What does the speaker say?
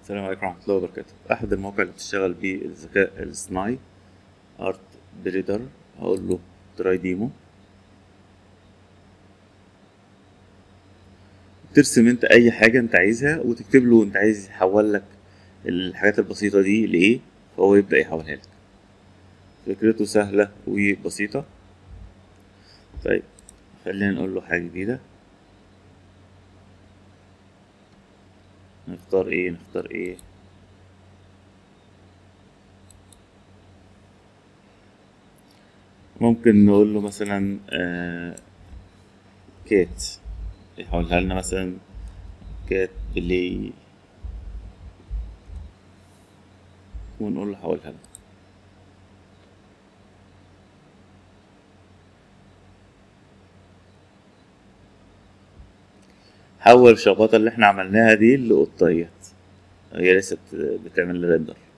السلام عليكم ورحمة الله وبركاته أحد المواقع اللي بتشتغل بيه الذكاء الاصطناعي ارت بريدر هقول له تراي ديمو ترسم انت اي حاجة انت عايزها وتكتب له انت عايز يحول لك الحاجات البسيطة دي لايه فهو يبدأ يحولها لك فكرته سهلة وبسيطة طيب خلينا نقول له حاجة جديدة نختار ايه نختار ايه ممكن نقول له مثلا آه كات يحولها لنا مثلا كات بلاي ونقول له حولها لنا حول الشخبطة اللي احنا عملناها دي لقطية هي لسه بت- بتعمل ريندر